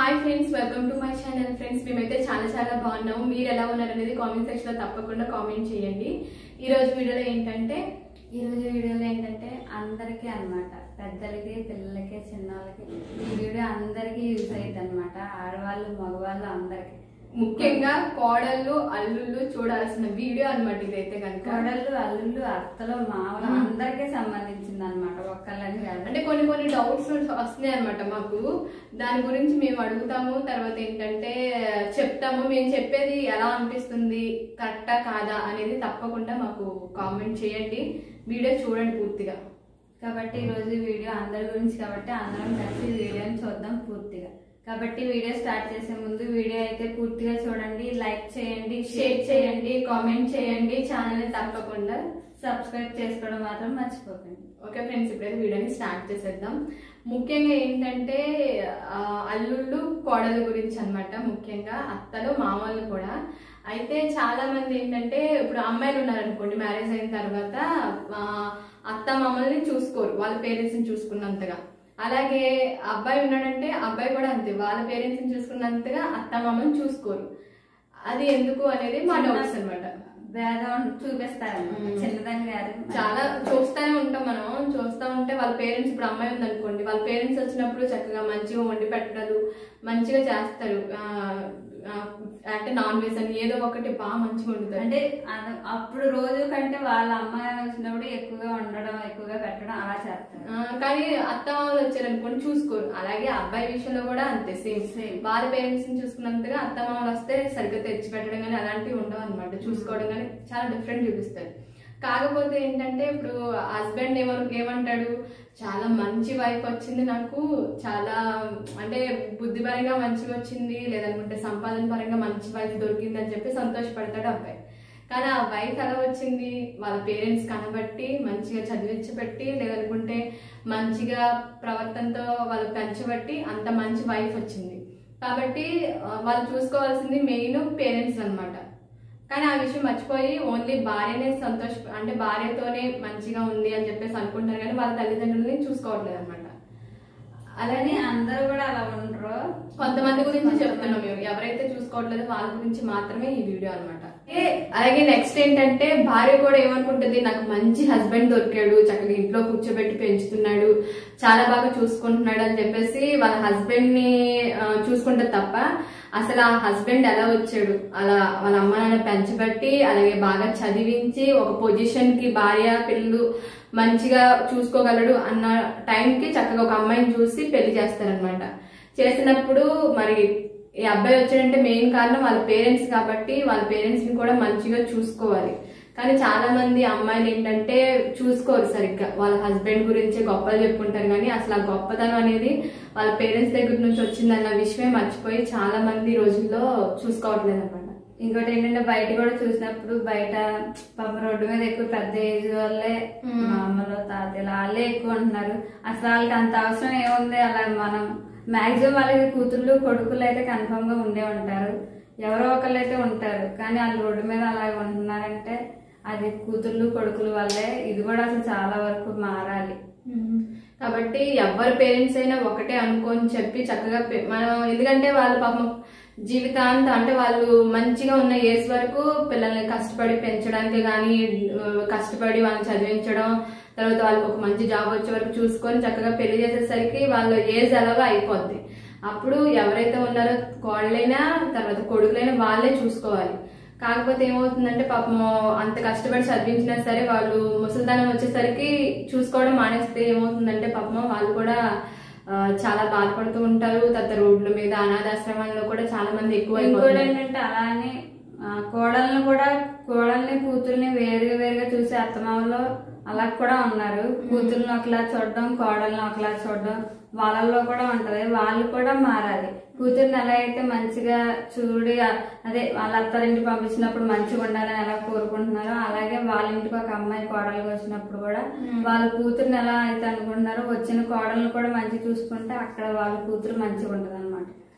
Hi friends welcome to my channel friends మేమైతే చాలా చాలా బాగున్నాము మీరు ఎలా ఉన్నారు అనేది కామెంట్ సెక్షన్ లో తప్పకుండా కామెంట్ చేయండి ఈ రోజు వీడియోలో ఏంటంటే ఈ రోజు వీడియోలో ఏంటంటే అందరికీ అన్నమాట పెద్దలకి పిల్లలకి చిన్నవాళ్ళకి ఈ వీడియో అందరికీ యూజ్ అయ్యింది అనమాట ఆడవాళ్ళు మగవాళ్ళు అందరికి ముఖ్యంగా కోడళ్ళు అల్లుళ్ళు చూడాల్సిన వీడియో అన్నమాట ఇదైతే కనుక కోడళ్ళు అల్లుళ్ళు అత్తలు మామలు అందరికీ సంబంధించింది అనమాట ఒక్కళ్ళని కాదు అంటే కొన్ని కొన్ని డౌట్స్ వస్తున్నాయి అనమాట మాకు దాని గురించి మేము అడుగుతాము తర్వాత ఏంటంటే చెప్తాము మేము చెప్పేది ఎలా అనిపిస్తుంది కరెక్టా కాదా అనేది తప్పకుండా మాకు కామెంట్ చేయండి వీడియో చూడండి పూర్తిగా కాబట్టి ఈ రోజు వీడియో అందరి గురించి కాబట్టి అందరం కలిసి ఈ వీడియోని చూద్దాం పూర్తిగా కాబట్టి వీడియో స్టార్ట్ చేసే ముందు వీడియో అయితే పూర్తిగా చూడండి లైక్ చేయండి షేర్ చేయండి కామెంట్ చేయండి ఛానల్ తప్పకుండా సబ్స్క్రైబ్ చేసుకోవడం మాత్రం మర్చిపోకండి ఓకే ఫ్రెండ్స్ ఇప్పుడైతే వీడియోని స్టార్ట్ చేసేద్దాం ముఖ్యంగా ఏంటంటే ఆ, అల్లుళ్ళు కోడల గురించి అన్నమాట ముఖ్యంగా అత్తలు మామూలు కూడా అయితే చాలా మంది ఏంటంటే ఇప్పుడు అమ్మాయిలు ఉన్నారనుకోండి మ్యారేజ్ అయిన తర్వాత ఆ, అత్త మామల్ని చూసుకోరు వాళ్ళ పేరెంట్స్ ని చూసుకున్నంతగా అలాగే అబ్బాయి ఉన్నాడంటే అబ్బాయి కూడా అంతే వాళ్ళ పేరెంట్స్ ని చూసుకున్నంతగా అత్త మామని చూసుకోరు అది ఎందుకు అనేది మా డౌట్స్ అన్నమాట భేదం చూపిస్తారు మ్మ్. చిన్నదాన్ని కాదు చాలా చూస్తానే ఉంటాం మనం చూస్తా ఉంటే వాళ్ళ పేరెంట్స్ ఇప్పుడు అమ్మాయి ఉంది అనుకోండి వాళ్ళ పేరెంట్స్ వచ్చినప్పుడు చక్కగా మంచిగా వండి పెట్టారు మంచిగా చేస్తారు ఆ, ఆ, అంటే నాన్ వెజ్ అని ఏదో ఒకటి బాగా మంచిగా వండుతారు అంటే అద- అప్పుడు రోజు కంటే వాళ్ళ అమ్మాయి వచ్చినప్పుడు ఎక్కువగా ఉండడం ఎక్కువగా పెట్టడం అలా చేస్తారు ఆ, కానీ అత్త వాళ్ళు వచ్చారనుకోండి చూసుకోరు అలాగే అబ్బాయి విషయంలో కూడా అంతే సేమ్ Same. వాళ్ళ పేరెంట్స్ ని చూసుకున్నంతగా అత్త మామలు వస్తే సరిగ్గా తెచ్చి పెట్టడం కానీ అలాంటివి ఉండవు అనమాట చూసుకోవడం కానీ చాలా డిఫరెంట్ చూపిస్తారు కాకపోతే ఏంటంటే ఇప్పుడు హస్బెండ్ ఏమను ఏమంటాడు చాలా మంచి వైఫ్ వచ్చింది నాకు చాలా అంటే బుద్ధిపరంగా మంచిగా వచ్చింది లేదనుకుంటే సంపాదన పరంగా మంచి వైఫ్ దొరికింది అని చెప్పి సంతోషపడతాడు అబ్బాయి కానీ ఆ వైఫ్ ఎలా వచ్చింది వాళ్ళ పేరెంట్స్ కనబట్టి మంచిగా చదివించి పెట్టి లేదనుకుంటే మంచిగా ప్రవర్తనతో వాళ్ళు పెంచబట్టి అంత మంచి వైఫ్ వచ్చింది కాబట్టి ఆ, వాళ్ళు చూసుకోవాల్సింది మెయిన్ పేరెంట్స్ అన్నమాట కానీ ఆ విషయం మర్చిపోయి ఓన్లీ భార్యనే సంతోష అంటే భార్యతోనే మంచిగా ఉంది అని చెప్పేసి అనుకుంటారు కానీ వాళ్ళ తల్లిదండ్రులని చూసుకోవట్లేదు అనమాట అలానే అందరూ కూడా అలా ఉండరు కొంతమంది గురించి చెప్తున్నాం మేము ఎవరైతే చూసుకోవట్లేదో వాళ్ళ గురించి మాత్రమే ఈ వీడియో అనమాట అలాగే నెక్స్ట్ ఏంటంటే భార్య కూడా ఏమనుకుంటుంది నాకు మంచి హస్బెండ్ దొరికాడు చక్కగా ఇంట్లో కూర్చోబెట్టి పెంచుతున్నాడు చాలా బాగా చూసుకుంటున్నాడు అని చెప్పేసి వాళ్ళ హస్బెండ్ ని ఆ, చూసుకుంటే తప్ప అసలు ఆ హస్బెండ్ ఎలా వచ్చాడు అలా వాళ్ళ అమ్మ నాన్న పెంచబట్టి అలాగే బాగా చదివించి ఒక పొజిషన్ కి భార్య పిల్లలు మంచిగా చూసుకోగలడు అన్న టైంకి చక్కగా ఒక అమ్మాయిని చూసి పెళ్లి చేస్తారనమాట చేసినప్పుడు మరి ఈ అబ్బాయి వచ్చాడంటే మెయిన్ కారణం వాళ్ళ పేరెంట్స్ కాబట్టి వాళ్ళ పేరెంట్స్ ని కూడా మంచిగా చూసుకోవాలి కానీ చాలా మంది అమ్మాయిలు ఏంటంటే చూసుకోరు సరిగ్గా వాళ్ళ హస్బెండ్ గురించే గొప్పలు చెప్పుకుంటారు కానీ అసలు ఆ గొప్పతనం అనేది వాళ్ళ పేరెంట్స్ దగ్గర నుంచి వచ్చిందన్న విషయమే మర్చిపోయి చాలా మంది ఈ రోజుల్లో చూసుకోవట్లేదు అనమాట ఇంకోటి ఏంటంటే బయట కూడా చూసినప్పుడు బయట పాప రోడ్డు మీద ఎక్కువ పెద్ద ఏజ్ వాళ్ళే మ్మ్. మామూలు తాతయ్యలు వాళ్ళే ఎక్కువ ఉంటున్నారు అసలు వాళ్ళకి అంత అవసరం ఏముంది అలా మనం మాక్సిమం వాళ్ళకి కూతుళ్ళు కొడుకులు అయితే కన్ఫర్మ్ గా ఉండే ఉంటారు ఎవరో ఒకళ్ళు అయితే ఉంటారు కానీ వాళ్ళు రోడ్డు మీద అలాగ ఉంటున్నారంటే అది కూతుళ్ళు కొడుకుల వల్లే ఇది కూడా అసలు చాలా వరకు మారాలి కాబట్టి ఎవరి పేరెంట్స్ అయినా ఒకటే అనుకొని చెప్పి చక్కగా పె- మనం ఎందుకంటే వాళ్ళ పాపం జీవితాంతం అంటే వాళ్ళు మంచిగా ఉన్న ఏజ్ వరకు పిల్లల్ని కష్టపడి పెంచడానికి కానీ కష్టపడి వాళ్ళని చదివించడం తర్వాత వాళ్ళకి ఒక మంచి జాబ్ వచ్చే వరకు చూసుకొని చక్కగా పెళ్లి చేసేసరికి వాళ్ళ ఏజ్ ఎలాగో అయిపోద్ది అప్పుడు ఎవరైతే ఉన్నారో కోళ్ళైనా తర్వాత కొడుకులైనా వాళ్ళే చూసుకోవాలి కాకపోతే ఏమవుతుందంటే పాపం అంత కష్టపడి చదివించినా సరే వాళ్ళు ముసలితనం వచ్చేసరికి చూసుకోవడం మానేస్తే ఏమవుతుందంటే పాపం వాళ్ళు కూడా ఆ, చాలా బాధపడుతూ ఉంటారు తర్వాత రోడ్ల మీద అనాథాశ్రమాల్లో కూడా చాలా మంది ఎక్కువ ఇంకోటి అయిపోతున్నారు. ఏంటంటే అలానే ఆ, కోడల్ని కూడా కోడల్ని కూతుర్ని వేరుగా వేరుగా చూసే అత్తమామలో అలా కూడా ఉన్నారు కూతుర్ని ఒకలా చూడడం కోడల్ని ఒకలా చూడడం వాళ్ళల్లో కూడా ఉంటది వాళ్ళు కూడా మారాలి కూతుర్ని ఎలా అయితే మంచిగా చూడి ఆ- అదే వాళ్ళ అత్తారింటి పంపించినప్పుడు మంచిగా ఉండాలని ఎలా కోరుకుంటున్నారో అలాగే వాళ్ళ ఇంటికి ఒక అమ్మాయి కోడలుగా వచ్చినప్పుడు కూడా వాళ్ళ కూతుర్ని ఎలా అయితే అనుకుంటున్నారో వచ్చిన కోడల్ని కూడా మంచి చూసుకుంటే అక్కడ వాళ్ళ కూతురు మంచిగా ఉంటది అనమాట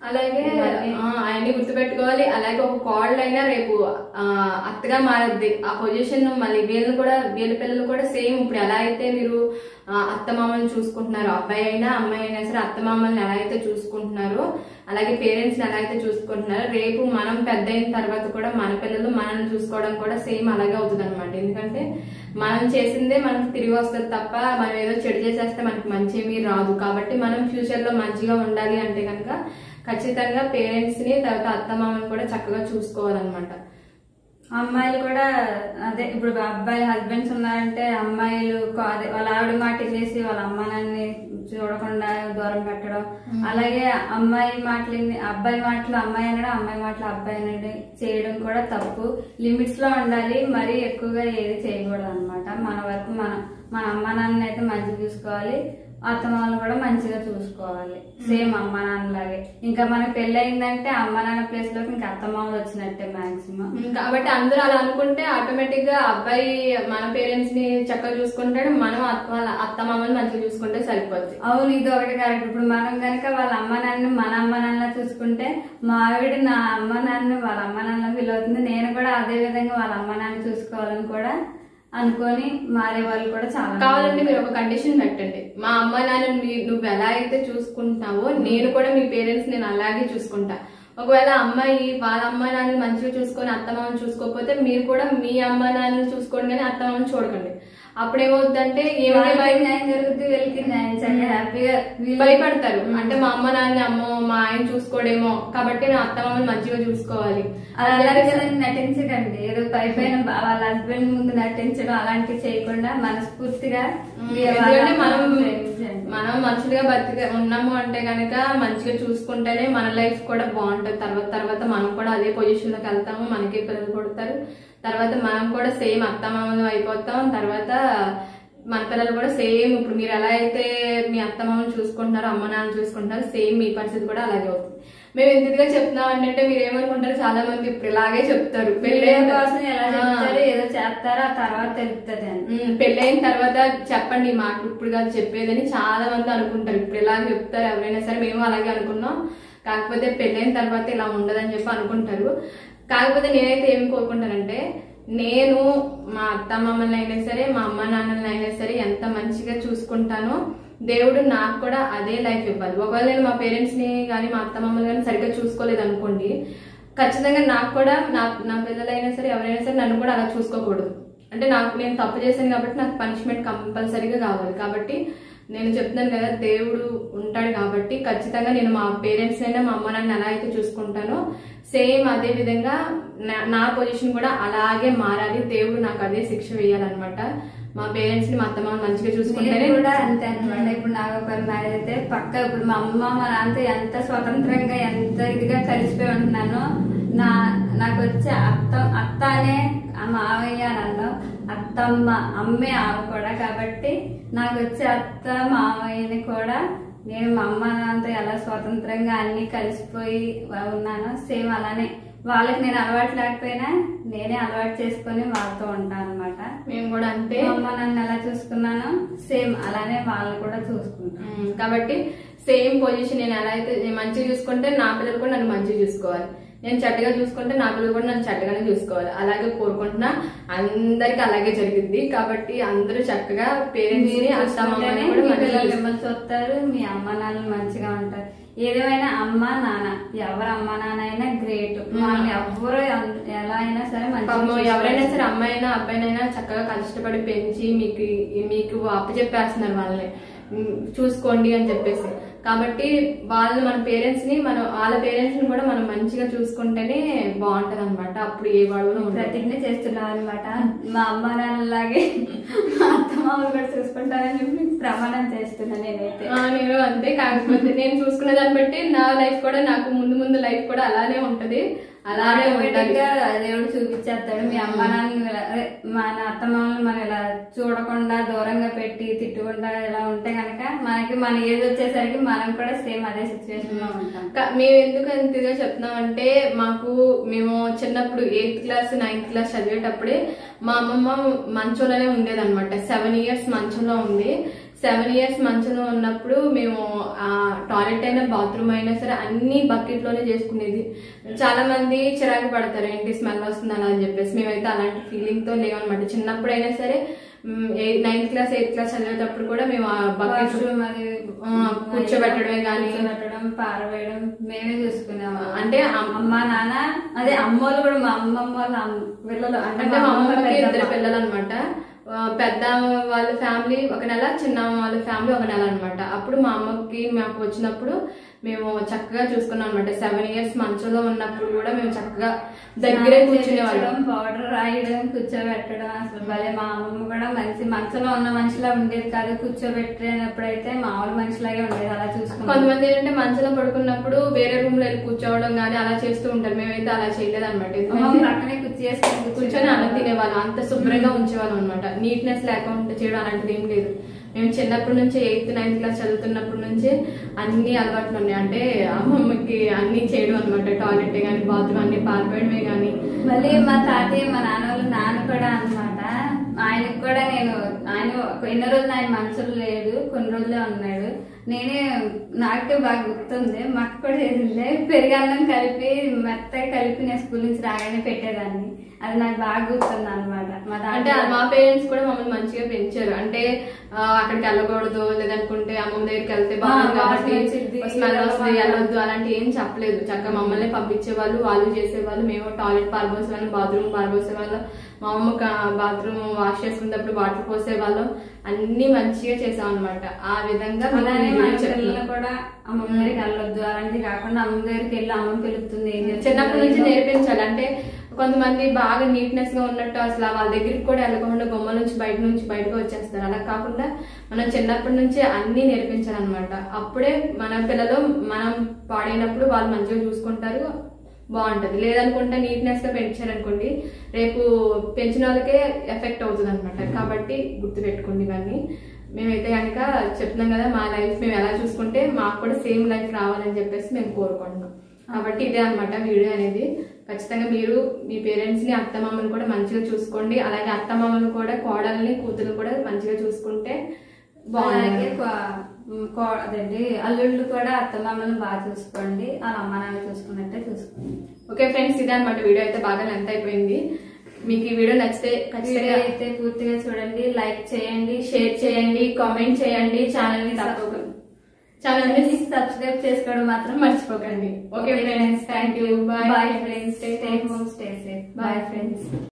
అలాగే ఇవన్నీ. ఆ, అవన్నీ గుర్తుపెట్టుకోవాలి అలాగే ఒక కోడలు అయినా రేపు ఆ, అత్తగా మారద్ది ఆ పొజిషన్ మళ్ళీ వీళ్ళని కూడా వీళ్ళ పిల్లలు కూడా సేమ్ ఇప్పుడు ఎలా అయితే మీరు ఆ, అత్తమామల్ని చూసుకుంటున్నారు అబ్బాయి అయినా అమ్మాయి అయినా సరే అత్తమామల్ని ఎలా అయితే చూసుకుంటున్నారో అలాగే పేరెంట్స్ ఎలా అయితే చూసుకుంటున్నారో రేపు మనం పెద్ద అయిన తర్వాత కూడా మన పిల్లలు మనల్ని చూసుకోవడం కూడా సేమ్ అలాగే అవుతుంది అనమాట ఎందుకంటే మనం చేసిందే మనకు తిరిగి వస్తుంది తప్ప మనం ఏదో చెడు చేసేస్తే మనకి మంచి ఏమీ రాదు కాబట్టి మనం ఫ్యూచర్ లో మంచిగా ఉండాలి అంటే కనుక ఖచ్చితంగా పేరెంట్స్ ని తర్వాత అత్తమామని కూడా చక్కగా చూసుకోవాలన్నమాట అమ్మాయిలు కూడా అదే ఇప్పుడు అబ్బాయి హస్బెండ్స్ ఉన్నారంటే అమ్మాయిలు కా- అదే వాళ్ళ ఆవిడ మాట చేసి వాళ్ళ అమ్మ నాన్నని చూడకుండా దూరం పెట్టడం అలాగే అమ్మాయి మాటలు అబ్బాయి మాటలు అమ్మాయి అనడం అమ్మాయి మాటలు అబ్బాయి అనడం చేయడం కూడా తప్పు లిమిట్స్ లో ఉండాలి మరీ ఎక్కువగా ఏది చేయకూడదు అనమాట మన వరకు మనం మన అమ్మ నాన్న అయితే మంచిగా చూసుకోవాలి అత్తమామలు కూడా మంచిగా చూసుకోవాలి సేమ్ అమ్మ నాన్నలాగే ఇంకా మనకి పెళ్ళి అయిందంటే అమ్మ నాన్న ప్లేస్ లోకి ఇంకా అత్తమామలు వచ్చినట్టే మాక్సిమం ఉమ్, కాబట్టి అందరూ అలా అనుకుంటే ఆటోమేటిక్ గా అబ్బాయి మన పేరెంట్స్ ని చక్కగా చూసుకుంటాడు మనం అత్త వాళ్ళ అత్త మామని మంచిగా చూసుకుంటే సరిపోద్ది అవును ఇది ఒకటి కరెక్ట్ ఇప్పుడు మనం గనక వాళ్ళ అమ్మ నాన్న మన అమ్మ నాన్న చూసుకుంటే మా ఆవిడ నా అమ్మ నాన్న వాళ్ళ అమ్మ నాన్న ఫీల్ అవుతుంది నేను కూడా అదే విధంగా వాళ్ళ అమ్మ నాన్న చూసుకోవాలని కూడా అనుకొని మారే వాళ్ళు కూడా చాలా కావాలంటే మీరు ఒక కండిషన్ పెట్టండి మా అమ్మ నాన్న నువ్వు ఎలా అయితే చూసుకుంటున్నావో నేను కూడా మీ పేరెంట్స్ నేను అలాగే చూసుకుంటా ఒకవేళ అమ్మాయి వాళ్ళ అమ్మ నాన్నని మంచిగా చూసుకొని అత్తమామని చూసుకోకపోతే మీరు కూడా మీ అమ్మ నాన్నని చూసుకోండి కానీ అత్తమామని చూడకండి అప్పుడు ఏమవుతుందంటే వాళ్ళకి ఏమైనా న్యాయం జరుగుతుంది వీళ్ళకి న్యాయం చక్కగా హ్యాపీగా వీళ్ళు భయపడతారు అంటే మా అమ్మ నాన్న అమ్మో మా ఆయన చూసుకోడేమో కాబట్టి నా అత్తమామని మంచిగా చూసుకోవాలి అలా అలాగే కదండి నటించకండి ఏదో పై పైన బా- వాళ్ళ హస్బెండ్ ముందు నటించడం అలాంటివి చేయకుండా మనస్ఫూర్తిగా వాళ్ళ ఎందుకంటే మనం అమ్మని ప్రేమించండి. మనం మనుషులుగా బతిక ఉన్నాము అంటే గనక మంచిగా చూసుకుంటేనే మన లైఫ్ కూడా బాగుంటది తర్వాత తర్వాత మనం కూడా అదే పొజిషన్ లోకి వెళ్తాము మనకి పిల్లలు పుడతారు తర్వాత మనం కూడా సేమ్ అత్తమామలు అయిపోతాం తర్వాత మన పిల్లలు కూడా సేమ్ ఇప్పుడు మీరు ఎలా అయితే మీ అత్తమామలు చూసుకుంటున్నారో అమ్మ నాన్న చూసుకుంటున్నారో సేమ్ మీ పరిస్థితి కూడా అలాగే అవుతుంది మేము ఇంతగా చెప్తున్నాం అంటే మీరు ఏమనుకుంటారు చాలా మంది ఇప్పుడు ఇలాగే చెప్తారు పెళ్ళైన పెళ్ళైన కోసం ఎలా ఆ. చెప్తారు ఏదో చేస్తారో ఆ తర్వాత తెలుస్తుంది అని ఉమ్, పెళ్ళైన తర్వాత చెప్పండి ఈ మాటలు ఇప్పుడు కాదు చెప్పేదని చాలా మంది అనుకుంటారు ఇప్పుడు ఇలా చెప్తారు ఎవరైనా సరే మేము అలాగే అనుకున్నాం కాకపోతే పెళ్ళైన తర్వాత ఇలా ఉండదని చెప్పి అనుకుంటారు కాకపోతే నేనైతే ఏం కోరుకుంటానంటే నేను మా అత్త మామల్ని అయినా సరే మా అమ్మ నాన్నల్ని అయినా సరే ఎంత మంచిగా చూసుకుంటానో దేవుడు నాకు కూడా అదే లైఫ్ ఇవ్వాలి ఒకవేళ నేను మా పేరెంట్స్ ని కానీ మా అత్త మామల్ని కానీ సరిగ్గా చూసుకోలేదు అనుకోండి ఖచ్చితంగా నాకు కూడా నా నా పిల్లలైనా సరే ఎవరైనా సరే నన్ను కూడా అలా చూసుకోకూడదు అంటే నాకు నేను తప్పు చేశాను కాబట్టి నాకు పనిష్మెంట్ కంపల్సరీగా కావాలి కాబట్టి నేను చెప్తున్నాను కదా దేవుడు ఉంటాడు కాబట్టి ఖచ్చితంగా నేను మా పేరెంట్స్ అయినా మా అమ్మ నాన్న ఎలా అయితే చూసుకుంటానో సేమ్ అదే విధంగా నా- నా పొజిషన్ కూడా అలాగే మారాలి దేవుడు నాకు అదే శిక్ష వేయాలన్నమాట మా పేరెంట్స్ ని మా అత్తమ్మ మంచిగా చూసుకుంటేనే నేను కూడా అంతే అనమాట ఇప్పుడు నాకు ఒక మ్యారేజ్ అయితే పక్క ఇప్పుడు మా అమ్మ మా నాన్నతో ఎంత స్వతంత్రంగా ఎంత ఇదిగా కలిసిపోయి ఉంటున్నానో నా నాకు వచ్చే అత్త అత్త అనే ఆ మావయ్య నన్ను అత్తమ్మ అమ్మే ఆమె కూడా కాబట్టి నాకు వచ్చే అత్త మావయ్యని కూడా నేను మా అమ్మ నాన్నతో ఎలా స్వతంత్రంగా అన్ని కలిసిపోయి ఉన్నానో సేమ్ అలానే వాళ్ళకి నేను అలవాటు లేకపోయినా నేనే అలవాటు చేసుకొని వాళ్ళతో ఉంటాను అనమాట మేము కూడా అంతే మా అమ్మ నన్ను ఎలా చూసుకున్నానో సేమ్ అలానే వాళ్ళని కూడా చూసుకుంటాను ఉమ్, కాబట్టి సేమ్ పొజిషన్ నేను ఎలా అయితే నేను మంచిగా చూసుకుంటే నా పిల్లలు కూడా నన్ను మంచిగా చూసుకోవాలి నేను చెడ్డగా చూసుకుంటే నా పిల్లలు కూడా నన్ను చెడ్డగానే చూసుకోవాలి అలాగే కోరుకుంటున్నా అందరికి అలాగే జరిగింది కాబట్టి అందరూ చక్కగా పేరెంట్స్ ని అత్తమామని చూసుకుంటేనే కూడా మీ మంచిగా పిల్లలు చూసుకోవాలి. మిమ్మల్ని చూస్తారు మీ అమ్మ నాన్నలు మంచిగా ఉంటారు ఏదేమైనా అమ్మ నాన్న ఎవరు అమ్మ నాన్న అయినా గ్రేట్ వాళ్ళని ఎవ్వరు ఎం- ఎలా అయినా సరే పాపం మంచిగా ఎవరైనా సరే అమ్మాయినా అబ్బాయినైనా చక్కగా కష్టపడి పెంచి మీకు మీకు అప్పచెప్పేస్తున్నారు వాళ్ళని ఉమ్, చూసుకోండి అని చెప్పేసి కాబట్టి వాళ్ళు మన పేరెంట్స్ ని మనం వాళ్ళ పేరెంట్స్ ని కూడా మనం మంచిగా చూసుకుంటేనే బాగుంటది అనమాట అప్పుడు ఏ గొడవలు ఉండవు. ప్రతిజ్ఞ చేస్తున్నాం అనమాట మా అమ్మ నాన్నలాగే మా అత్త మామలు కూడా చూసుకుంటారని చెప్పి ప్రమాణం చేస్తున్నా నేనైతే ఆ, నేను అంతే కాకపోతే నేను చూసుకున్న దాన్ని బట్టి నా లైఫ్ కూడా నాకు ముందు ముందు లైఫ్ కూడా అలానే ఉంటది అలానే ఆటోమేటిక్ ఉండాలి గా దేవుడు చూపించేస్తాడు మీ అమ్మ నాన్న అదే మన అత్తమామలు మనం ఇలా చూడకుండా దూరంగా పెట్టి తిట్టకుండా ఇలా ఉంటే గనక మనకి మన ఏజ్ వచ్చేసరికి మనం కూడా సేమ్ అదే సిచ్యువేషన్ లో ఉంటాం క- మేము ఎందుకు అంతగా చెప్తున్నాం అంటే మాకు మేము చిన్నప్పుడు ఎయిత్ క్లాస్ నైన్త్ క్లాస్ చదివేటప్పుడే మా అమ్మమ్మ మంచంలోనే ఉండేదన్నమాట సెవెన్ ఇయర్స్ మంచంలో ఉంది సెవెన్ ఇయర్స్ మంచంలో ఉన్నప్పుడు మేము ఆ టాయిలెట్ అయినా బాత్రూమ్ అయినా సరే అన్ని బకెట్ లోనే చేసుకునేది చాలా మంది చిరాకు పడతారు ఏంటి స్మెల్ వస్తుంది అలా అని చెప్పేసి మేమైతే అలాంటి ఫీలింగ్ తో లేవన్నమాట చిన్నప్పుడు అయినా సరే నైన్త్ క్లాస్ ఎయిత్ క్లాస్ చదివేటప్పుడు కూడా మేము ఆ బకెట్ వాష్రూమ్ అది ఆ, కూర్చోబెట్టడమే గానీ కూర్చోబెట్టడం పారవేయడం మేమే చూసుకునేవాళ్ళం అంటే అమ్మ- అమ్మ నాన్న అదే అమ్మోళ్ళు కూడా మా అమ్మమ్మ వాళ్ళ అమ్మ- పిల్లలు అంటే అంటే మా మా అమ్మమ్మ అమ్మకి పెద్దమ్మ. ఇద్దరు పిల్లలు అనమాట పెద్ద వాళ్ళ ఫ్యామిలీ ఒక నెల చిన్న వాళ్ళ ఫ్యామిలీ ఒక నెల అనమాట అప్పుడు మా అమ్మకి మాకు వచ్చినప్పుడు మేము చక్కగా చూసుకున్నాం అనమాట సెవెన్ ఇయర్స్ మంచంలో ఉన్నప్పుడు కూడా మేము చక్కగా దగ్గరే కూర్చునేవాళ్ళం పౌడర్ రాయడం కూర్చోబెట్టడం అసలు భలే మా అమ్మమ్మ కూడా మంచి మంచంలో ఉన్న మనిషిలా ఉండేది కాదు కూర్చోబెట్టినప్పుడైతే మామూలు మనిషిలాగే ఉండేది అలా చూసుకున్నాం కొంతమంది ఏంటంటే మంచంలో పడుకున్నప్పుడు వేరే రూమ్ లో వెళ్ళి కూర్చోవడం కానీ అలా చేస్తూ ఉంటారు మేమైతే అలా చేయలేదు అనమాట అమ్మమ్మ పక్కనే కుర్చీ వేసుకొని కూర్చొని అన్నం తినేవాళ్ళం అంత శుభ్రంగా ఉంచేవాళ్ళం అనమాట నీట్నెస్ లేకుండా చేయడం అలాంటిది ఏం లేదు మేము చిన్నప్పటి నుంచి ఎయిత్ నైన్త్ క్లాస్ చదువుతున్నప్పటి నుంచి అన్ని అలవాట్లు ఉన్నాయి అంటే అమ్మమ్మకి అన్ని చేయడం అనమాట టాయిలెట్ కానీ బాత్రూమ్ అన్ని పాల్పోయడమే కానీ మళ్ళీ మా తాతయ్య మా నాన్న వాళ్ళ నాన్న కూడా అన్నమాట ఆయనకు కూడా నేను ఆయన ఎన్నో రోజులు ఆయన మనసులో లేడు కొన్ని రోజులే ఉన్నాడు నేనే నాకు బాగా గుర్తుంది మా అక్క కూడా చేసిందే పెరుగన్నం కలిపి మెత్తగా కలిపి నేను స్కూల్ నుంచి రాగానే పెట్టేదాన్ని అది నాకు బాగా గుర్తుంది అనమాట మా అంటే తాతయ్య మా పేరెంట్స్ కూడా మమ్మల్ని మంచిగా పెంచారు అంటే ఆ, అక్కడికి వెళ్ళకూడదు లేదనుకుంటే అమ్మమ్మ దగ్గరికి వెళ్తే బాగుంది ఆ, కాబట్టి వాసన వచ్చిద్ది, స్మెల్ వస్తుంది వెళ్ళకూడదు. వెళ్ళొద్దు అలాంటి ఏం చెప్పలేదు చక్కగా మమ్మల్ని పంపించేవాళ్ళు వాళ్ళు చేసేవాళ్ళు మేము టాయిలెట్ పారబోసేవాళ్ళం బాత్రూమ్ పారబోసేవాళ్ళం మా అమ్మ బాత్రూమ్ వాష్ చేసుకున్నప్పుడు వాటర్ పోసేవాళ్ళం అన్ని మంచిగా చేసాం అనమాట ఆ విధంగా మేము అలానే ఈ మన వీడియో పిల్లలు చెప్తున్నాం. కూడా అమ్మమ్మ దగ్గరికి వెళ్ళొద్దు అలాంటివి కాకుండా అమ్మమ్మ దగ్గరికి వెళ్ళి అమ్మమ్మ పిలుస్తుంది ఏం చేస్తుంది? చిన్నప్పటి నుంచి నేర్పించాలి అంటే కొంతమంది బాగా నీట్నెస్ గా ఉన్నట్టు అసలు వాళ్ళ దగ్గరికి కూడా వెళ్ళకుండా బొమ్మ నుంచి బయట నుంచి బయటకు వచ్చేస్తారు అలా కాకుండా మనం చిన్నప్పటి నుంచి అన్ని నేర్పించాలన్నమాట అప్పుడే మన పిల్లలు మనం పాడైనప్పుడు వాళ్ళు మంచిగా చూసుకుంటారు బాగుంటది లేదనుకుంటే నీట్నెస్ గా పెంచారనుకోండి రేపు పెంచిన వాళ్ళకే ఎఫెక్ట్ అవుతుంది అనమాట కాబట్టి గుర్తుపెట్టుకోండి ఇవన్నీ మేమైతే కనుక చెప్తున్నాం కదా మా లైఫ్ మేము ఎలా చూసుకుంటే మాకు కూడా సేమ్ లైఫ్ రావాలని చెప్పేసి మేము కోరుకుంటున్నాం కాబట్టి ఇదే అన్నమాట వీడియో అనేది ఖచ్చితంగా మీరు మీ పేరెంట్స్ ని అత్తమామని కూడా మంచిగా చూసుకోండి అలాగే అత్తమామని కూడా కోడల్ని కూతురు కూడా మంచిగా చూసుకుంటే అలాగే బాగుంటుంది కో- కో- అదేంటి అల్లుళ్ళు కూడా అత్తమామలను బాగా చూసుకోండి వాళ్ళ అమ్మ నాన్న చూసుకున్నట్టే చూసుకోండి ఓకే ఫ్రెండ్స్ ఇదే అన్నమాట వీడియో అయితే బాగా లెంత్ అయిపోయింది మీకు ఈ వీడియో నచ్చితే వీడియో ఖచ్చితంగా అయితే పూర్తిగా చూడండి లైక్ చేయండి షేర్ చేయండి కామెంట్ చేయండి ఛానల్ ని తప్పకుండా ఛానల్ ని సబ్స్క్రైబ్ చేసుకోవడం మాత్రం మర్చిపోకండి okay friends thank you bye bye friends stay home stay safe bye friends